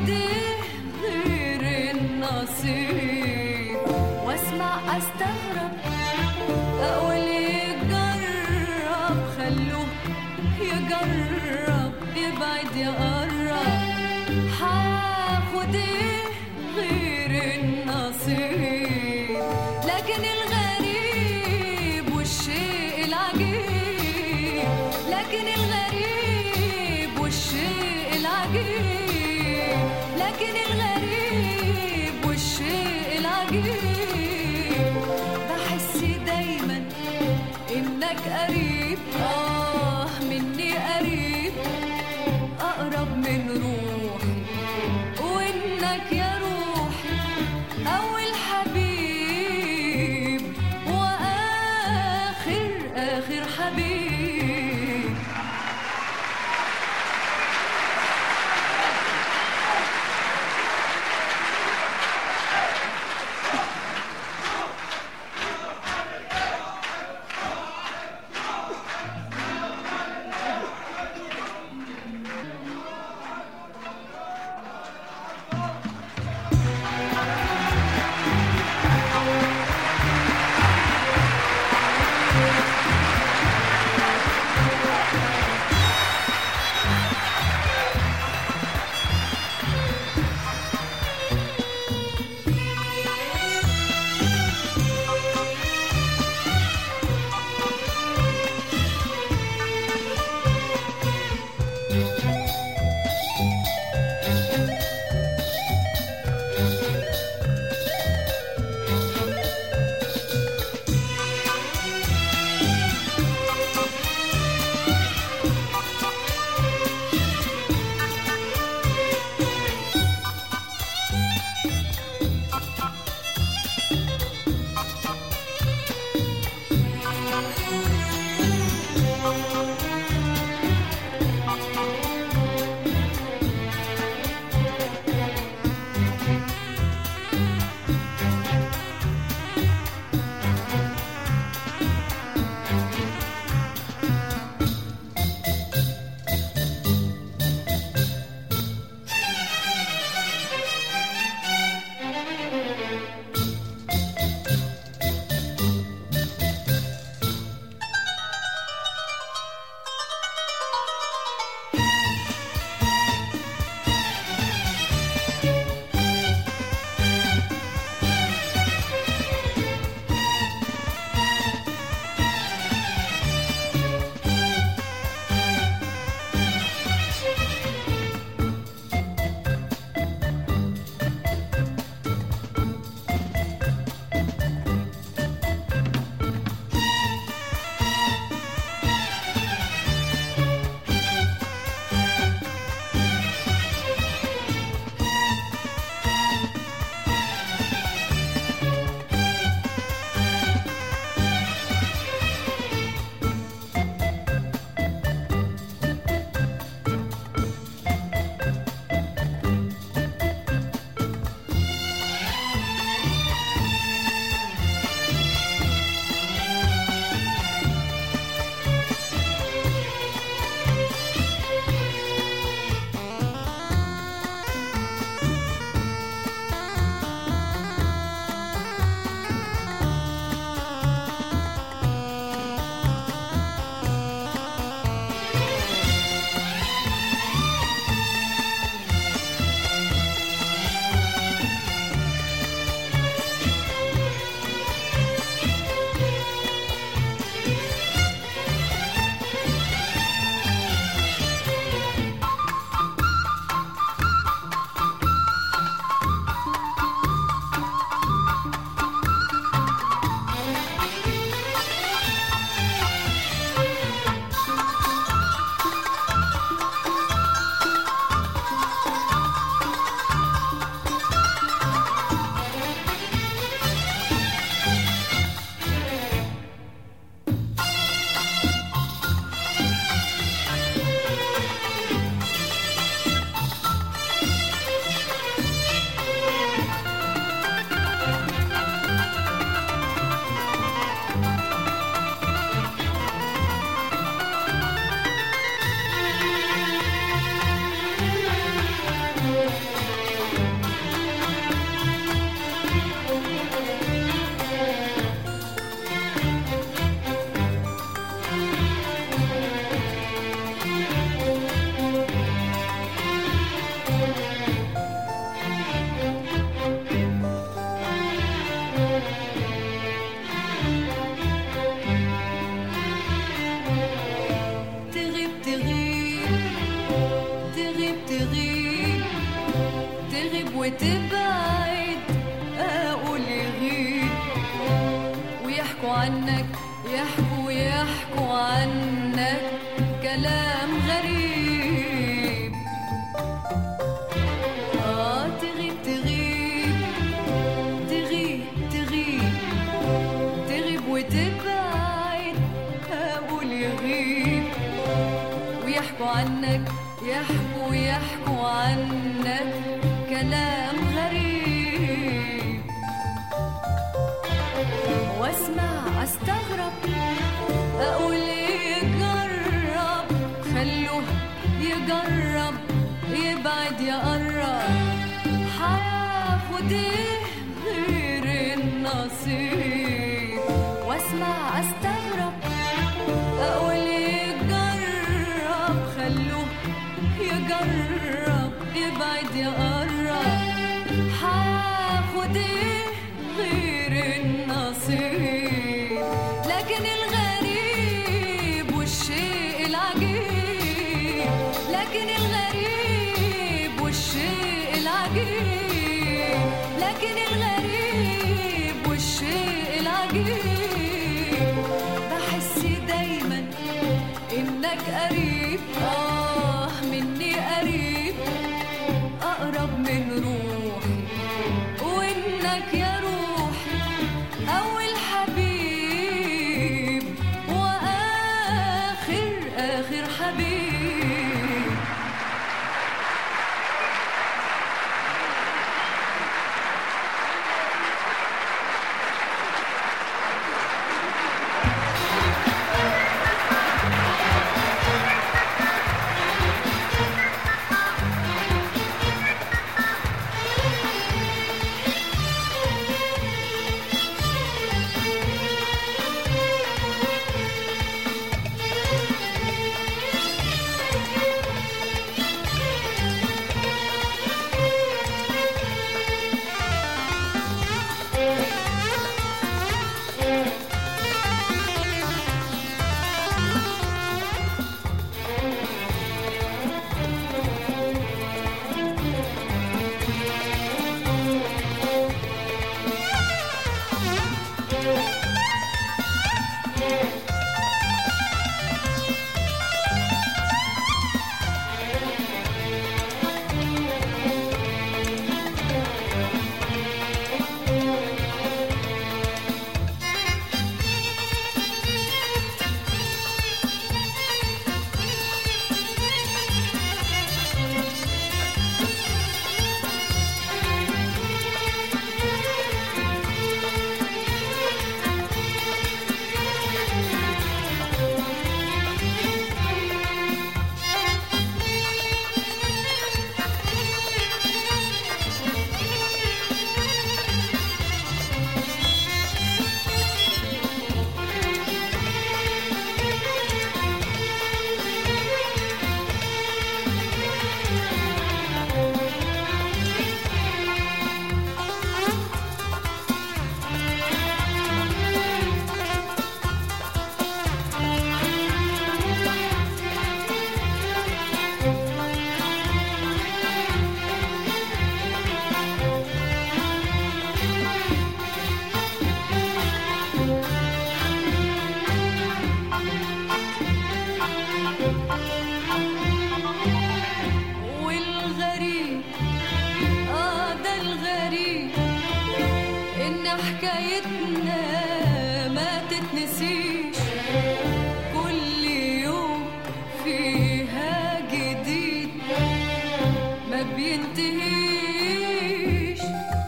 هاخد ايه غير النصيب واسمع استغرب اقول يجرب خلوه يجرب يبعد يقرب هاخد ايه غير النصيب لكن الغريب والشيء العجيب لكن الغريب والشيء العجيب لكن الغريب والشيء العجيب بحس دايما انك قريب اه مني قريب اقرب من روحي وانك يا روحي اول حبيب واخر اخر حبيب يحكوا يحكوا عنك كلام غريب آه تغيب تغيب تغيب تغيب تغيب وتبعد أقول يغيب ويحكوا عنك يحكوا يحكوا عنك كلام غريب واسمع استغرب اقول يجرب خلوه يجرب يبعد يقرب هياخد ايه غير النصيب واسمع استغرب اقول يجرب خلوه يجرب يبعد يقرب هاخد ايه غير النصيب لكن الغريب والشيء العجيب لكن الغريب والشيء العجيب لكن الغريب والشيء العجيب بحس دايما انك قريب اه مني قريب اقرب من روحي وانك يا روحي اول حبيب واخر اخر حبيب والغريب اه ده الغريب ان حكايتنا ما تتنسيش كل يوم فيها جديد ما بينتهيش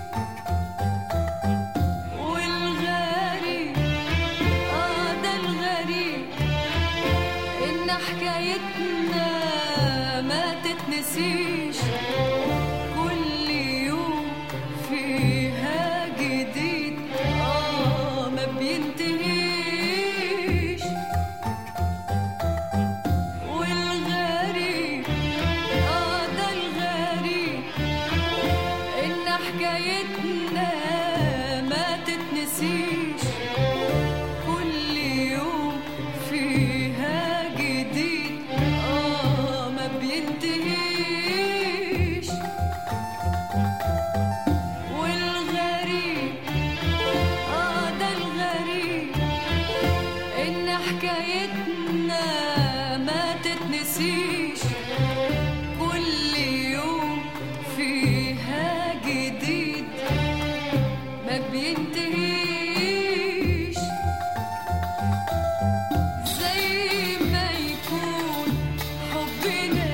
والغريب اه ده الغريب ان حكايتنا ما تتنسيش كل يوم فيها جديد اه ما بينتهيش والغريب اه ده الغريب ان حكايتنا ما تتنسيش كل يوم فيها جديد اه ما بينتهيش حكايتنا ما تتنسيش كل يوم فيها جديد ما بينتهيش زي ما يكون حبنا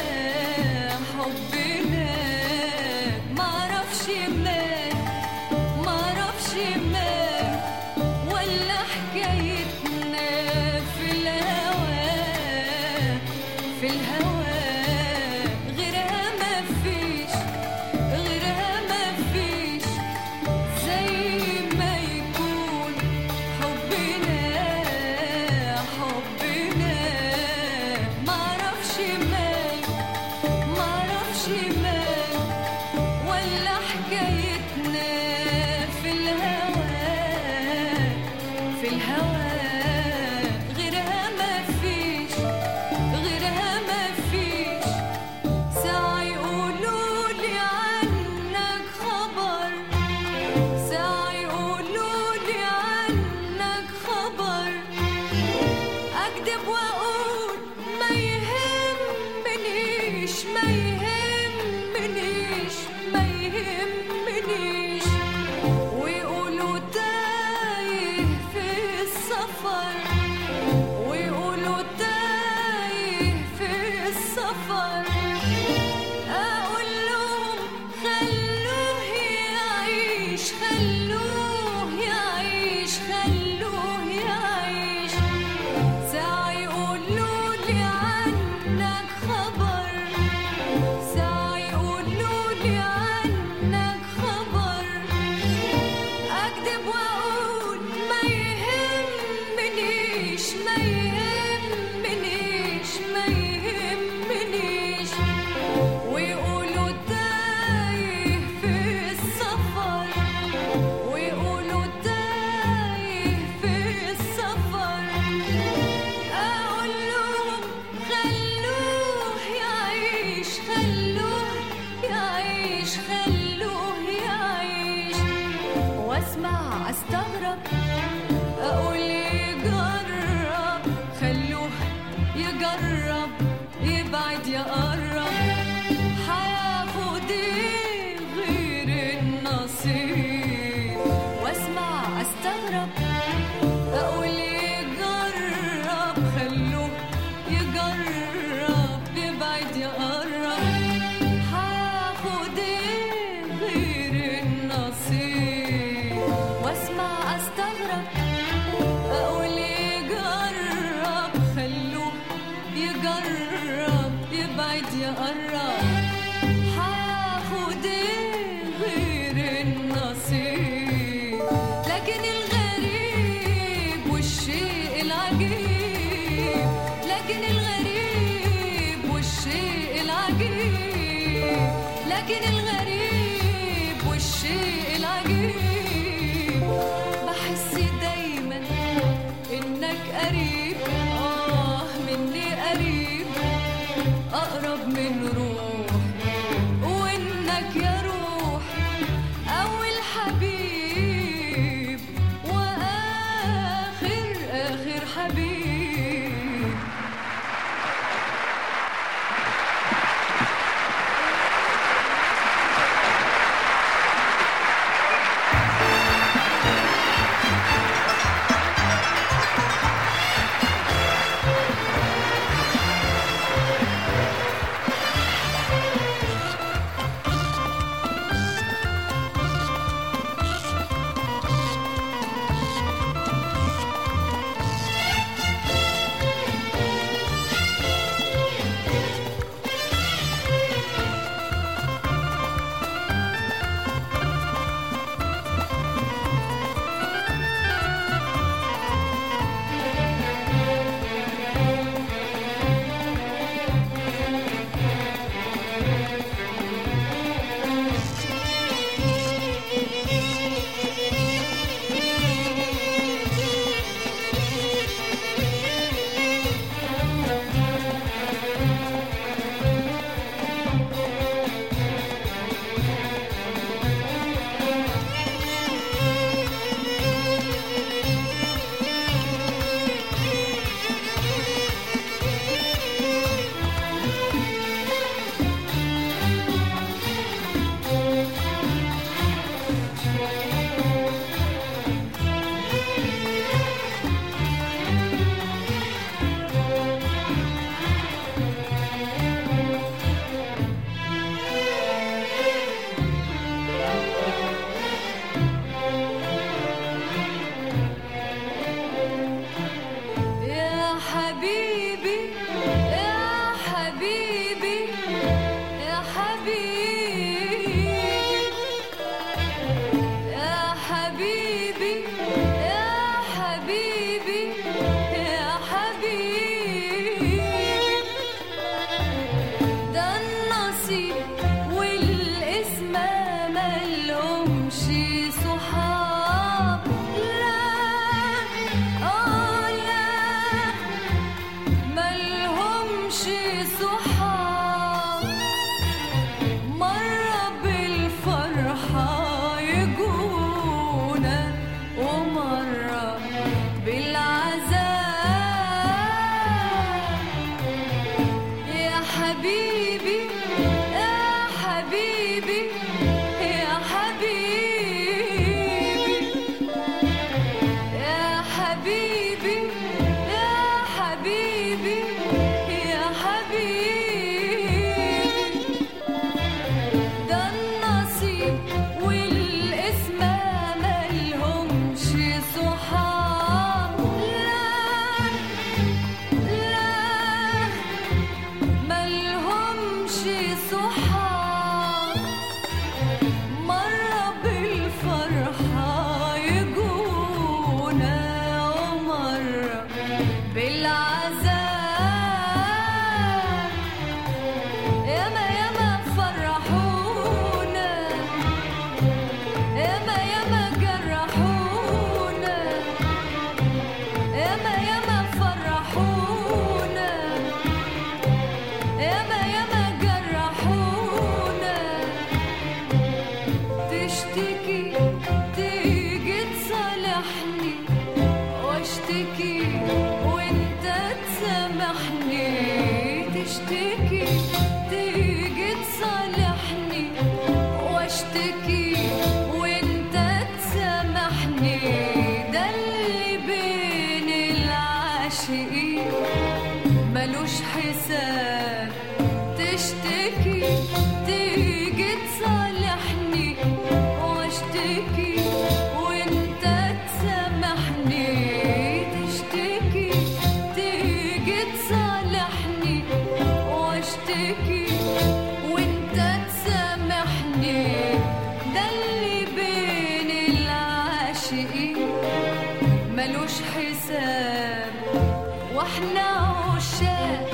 حبنا معرفش مال معرفش مال ولا حكايتنا في الهوى في الهوى غيرها مفيش غيرها مفيش زي ما يكون حبنا حبنا معرفش مال معرفش مال ولا حكايتنا في الهوى في الهوى غيرها مفيش غيرها مفيش ساعة يقولولي عنك خبر ساعة يقولولي عنك خبر أكدب وأقول ما يهمنيش ما يهمنيش ما يهمنيش ويقولوا تايه في السفر ويقولوا تايه في السفر أقول لهم خلوه يعيش خلوه يعيش خلوه يعيش ساعة يقولولي عنك خبر ساعة يقولولي عنك خبر أكدب وأقول ما يهمنيش ما يهمنيش ما يهمنيش ويقولوا تايه في السفر ويقولوا تايه في السفر أقول لهم خلوه يعيش خلوه يعيش خلوه يعيش واسمع استغرب اقول يجرب خلوه يجرب يبعد يقرب هياخد ايه غير النصيب واسمع استغرب اقول يجرب خلوه يجرب يبعد يقرب هاخد ايه غير النصيب واسمع استغرب اقول يجرب خلوه يجرب يبعد يقرب هاخد ايه غير النصيب لكن الغريب والشيء العجيب لكن الغريب والشيء العجيب لكن الغريب والشيء العجيب بحس دايما انك قريب اه مني قريب اقرب من روح وانك يا روح اول حبيب واخر اخر حبيب حبيبي يا حبيبي يا حبيبي ده النصيب والاسم ملهمش صحاب لا لا ملهمش صحاب مرة بالفرحة يجونا ومرة بالعذاب ياما ياما فرحونا ياما ياما جرحونا ياما ياما فرحونا ياما ياما جرحونا تشتكي تيجي تصالحني واشتكي وانت تسامحني تشتكي تيجي تصالحني واشتكي وانت تسامحني ده اللي بين العاشقين ملوش حساب تشتكي تيجي تصالحني واشتكي وانت تسامحني تشتكي تيجي تصالحني واشتكي وانت تسامحني ده اللي بين العاشقين ملوش حساب واحنا عشاق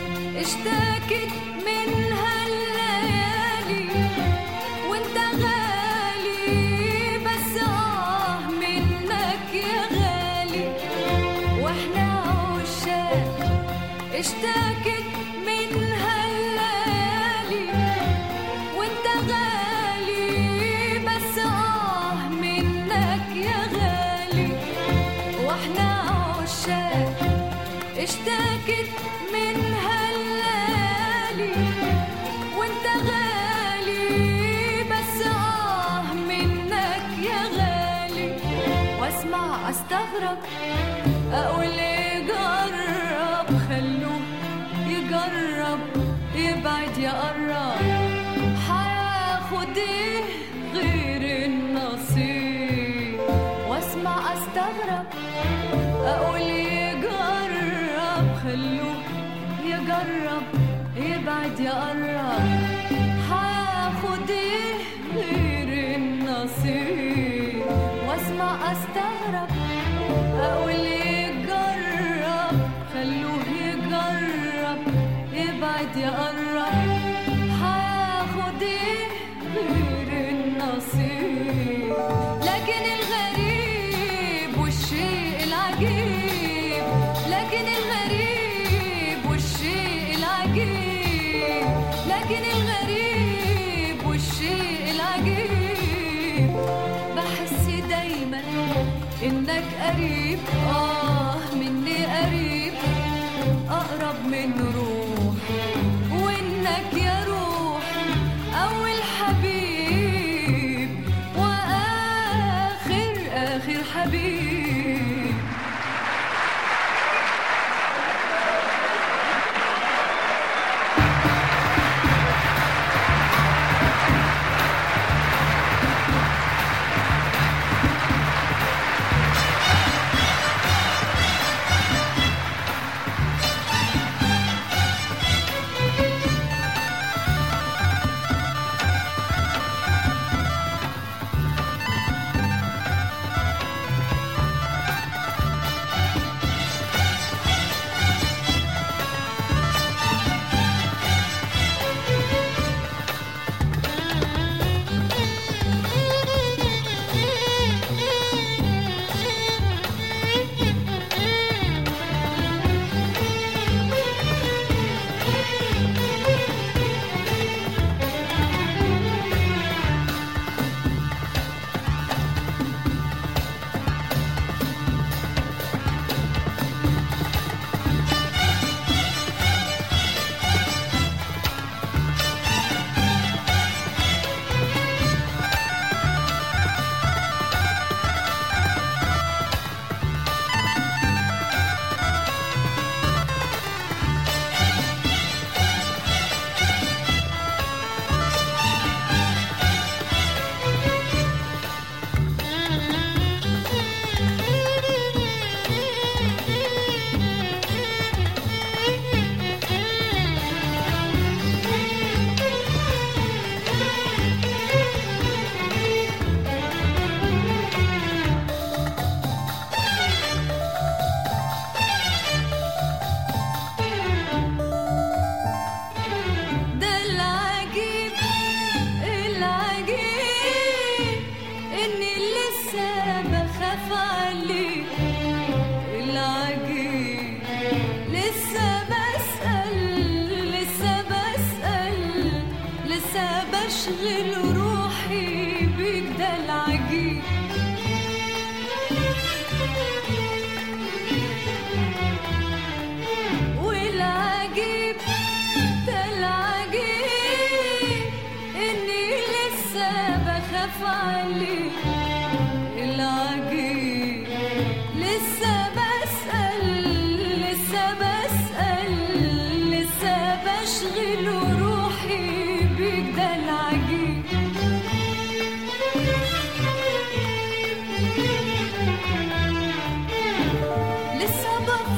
اشتكت منها الليالي وانت غالي بس اه منك يا غالي واحنا عشاق اشتكت منها الليالي وانت غالي بس اه منك يا غالي واحنا عشاق اشتكت منها الليالي وانت غالي بس اه منك يا غالي واسمع استغرب اقول يجرب خلوه يجرب يبعد يقرب هياخد ايه غير النصيب واسمع استغرب اقول يجرب خلوه يجرب يبعد يقرب هاخد ايه غير النصيب واسمع استغرب اقول يجرب خلوه يجرب يبعد يقرب هاخد ايه غير النصيب لكن الغريب والشيء العجيب لكن الغريب والشيء العجيب لكن الغريب والشيء العجيب بحس دايما انك قريب اه مني قريب اقرب من روحي وانك يا روح اول حبيب واخر اخر حبيب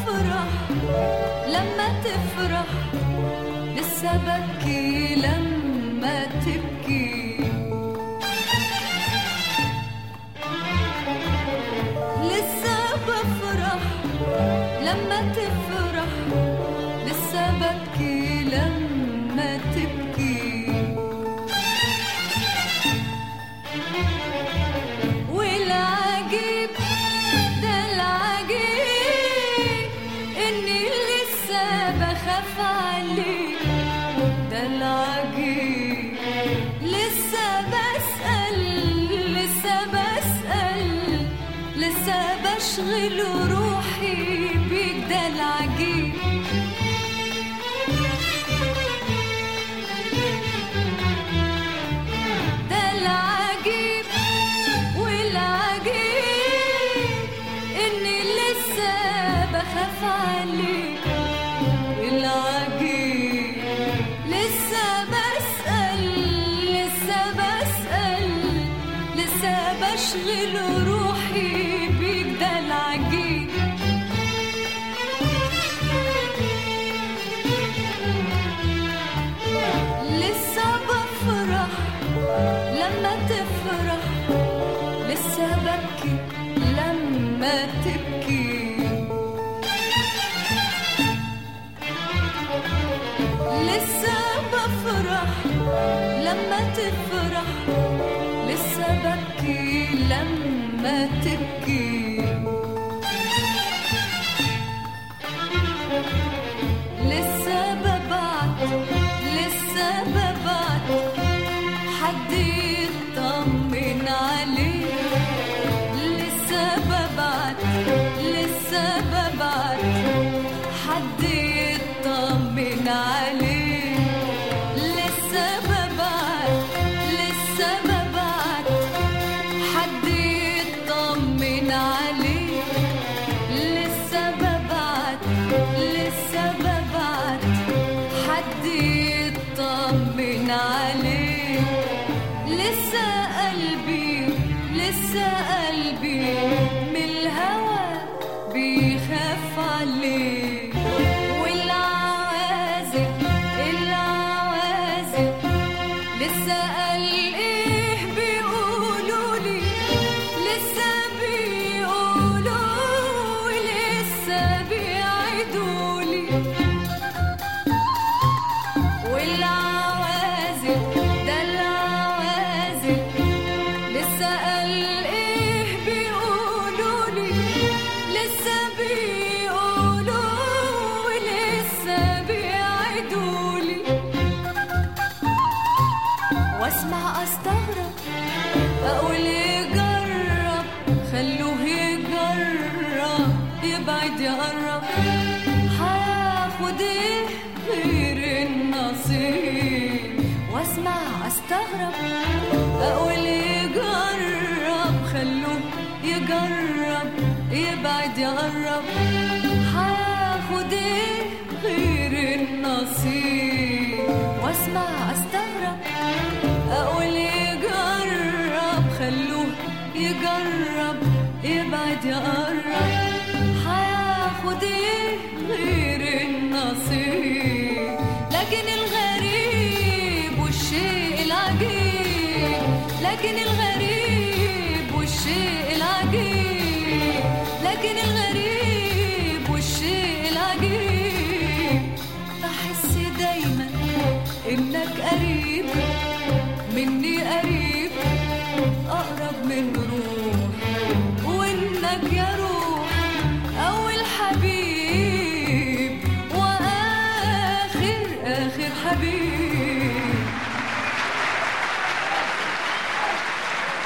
بفرح لما تفرح لسه ببكي لما تبكي لسه بفرح لما تفرح لسه ببكي لما تبكي والعجيب ده العجيب اني لسه بخاف عليك ده العجيب لسه بسأل لسه بسأل لسه بشغل روحي بيك ده العجيب ده العجيب والعجيب اني لسه بخاف عليك العجيب لسه بسأل لسه بسأل لسه بشغل روحي بيك ده العجيب لسه بفرح لما تفرح لسه ببكي لما تبكي لسه بفرح لما تفرح لسه ببكي لما تبكي لسه ببعت لسه ببعت حد يطمن عليك لسه ببعت لسه ببعت حد يطمن عليك لسه ببعت لسه ببعت حد يطمن عليك لسه ببعت لسه ببعت حد يطمن عليك لسه قلبي لسه قلبي من الهوى بيخاف عليك والعوازل العوازل لسه قال ايه بيقولوا لي لسه بيقولوا ولسه بيعيدوا لي والعوازل ده العوازل لسه قال ايه بيقولوا لي لسه بيقولوا ولسه بيعيدوا لي واسمع استغرب اقول يجرب خلوه يجرب يبعد يقرب هاخد ايه غير النصيب واسمع استغرب اقول يجرب خلوه يجرب يبعد يقرب هاخد ايه غير النصيب واسمع استغرب اقول يجرب خلوه يجرب يبعد يقرب هياخد ايه غير النصيب لكن الغريب والشيء العجيب لكن الغريب والشيء العجيب لكن الغريب والشيء العجيب بحس دايما انك قريب مني قريب اقرب من روح وانك يا روح اول حبيب واخر اخر حبيب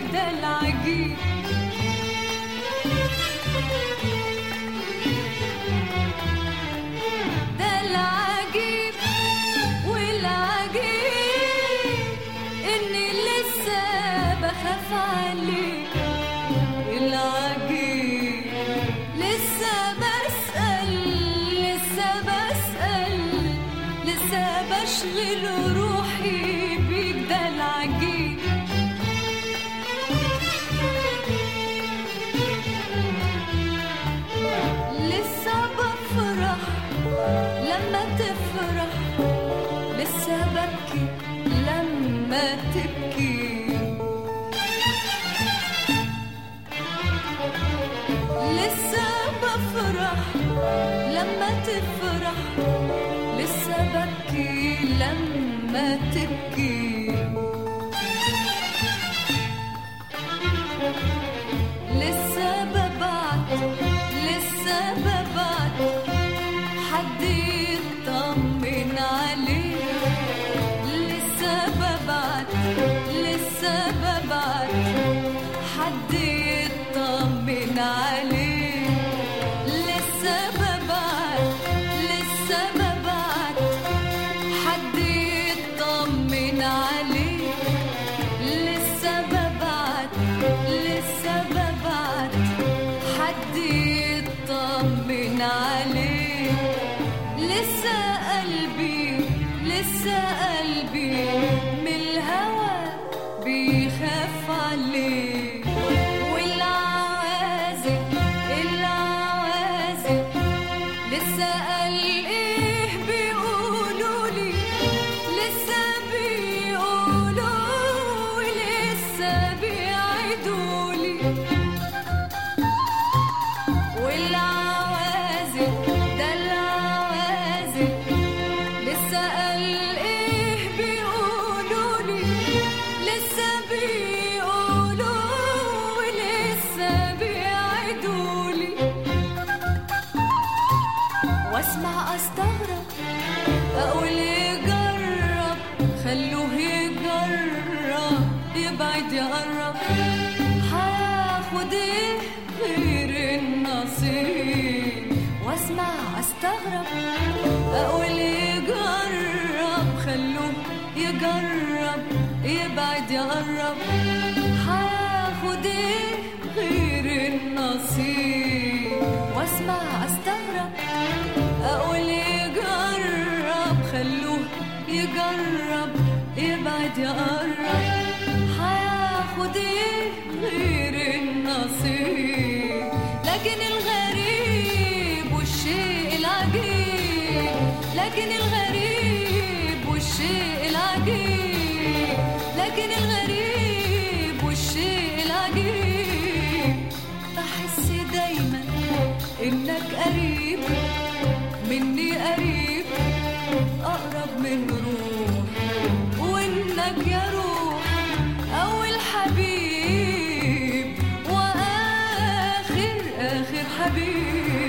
ده العجيب ده العجيب والعجيب اني لسه بخاف عليك العجيب لسه بسأل لسه بسأل لسه بشغل روحي بيك ده العجيب لسه بفرح لما تفرح لسه ببكي لما تبكي لسه بفرح لما تفرح لسه ببكي لما تبكي لسه ببعت لسه ببعت حد يطمن عليك لسه ببعت لسه ببعت حد يطمن عليك لسه ببعت لسه ببعت حد يطمن عليك لسه ببعت لسه ببعت حد يطمن عليك لسه قلبي لسه قلبي من الهوى بيخاف عليك والعوازل العوازل لسه قال ايه بيقولوا لي لسه بيقولوا ولسه بيعيدوا لي والعوازل ده العوازل لسه قال ايه بيقولوا لي لسه بيقولوا ولسه بيعيدوا لي واسمع استغرب اقول يجرب خلوه يجرب يبعد يقرب هاخد ايه غير النصيب واسمع استغرب اقول يجرب خلوه يجرب يبعد يقرب هاخد ايه غير النصيب واسمع استغرب اقول يجرب خلوه يجرب يبعد يقرب هياخد ايه غير النصيب لكن الغريب والشيء العجيب لكن الغريب والشيء العجيب لكن الغريب والشيء العجيب بحس دايما انك قريب مني قريب اقرب من روح وانك يا روح اول حبيب واخر اخر حبيب